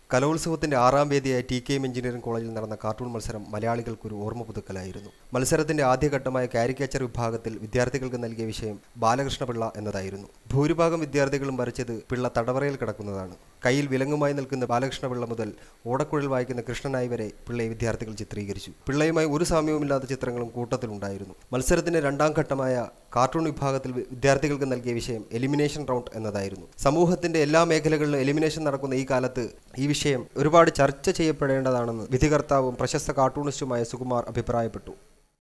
കലോത്സവത്തിന്റെ ആറാം വേദിയായ T K M engineering കോളേജിൽ നടന്ന കാർട്ടൂൺ മത്സരം മലയാളികൾക്കൊരു ഓർമ്മ പുതുക്കലായിരുന്നു മത്സരത്തിന്റെ ആദ്യഘട്ടമായ കാരിക്കേച്ചർ വിഭാഗത്തിൽ വിദ്യാർത്ഥികൾക്ക് നൽകിയ വിഷയം ബാലകൃഷ്ണപിള്ള എന്നതായിരുന്നു ഭൂരിഭാഗം വിദ്യാർത്ഥികളും വരച്ചത് പിള്ള തടവറയിൽ കിടക്കുന്നതാണ് കയ്യിൽ വിലങ്ങുമായി നിൽക്കുന്ന ബാലകൃഷ്ണപിള്ള മുതൽ ഓടക്കുഴൽ വായിക്കുന്ന കൃഷ്ണനായി വരെ പിള്ളയെ വിദ്യാർത്ഥികൾ ചിത്രീകരിച്ചു പിള്ളയുമായി ഒരു സാമ്യവുമില്ലാത്ത ചിത്രങ്ങളും കൂട്ടത്തിലുണ്ടായിരുന്നു മത്സരത്തിന്റെ രണ്ടാം ഘട്ടമായ കാർട്ടൂൺ വിഭാഗത്തിൽ വിദ്യാർത്ഥികൾക്ക് നൽകിയ വിഷയം എലിമിനേഷൻ റൗണ്ട് എന്നതായിരുന്നു സമൂഹത്തിന്റെ എല്ലാ മേഖലകളിലും എലിമിനേഷൻ നടക്കുന്ന ഈ കാലത്ത് ഈ വിഷയം ഒരുപാട് ചർച്ച ചെയ്യപ്പെടേണ്ടതാണെന്ന് വിധികർത്താവും പ്രശസ്ത കാർട്ടൂണിസ്റ്റുമായ സുകുമാർ അഭിപ്രായപ്പെട്ടു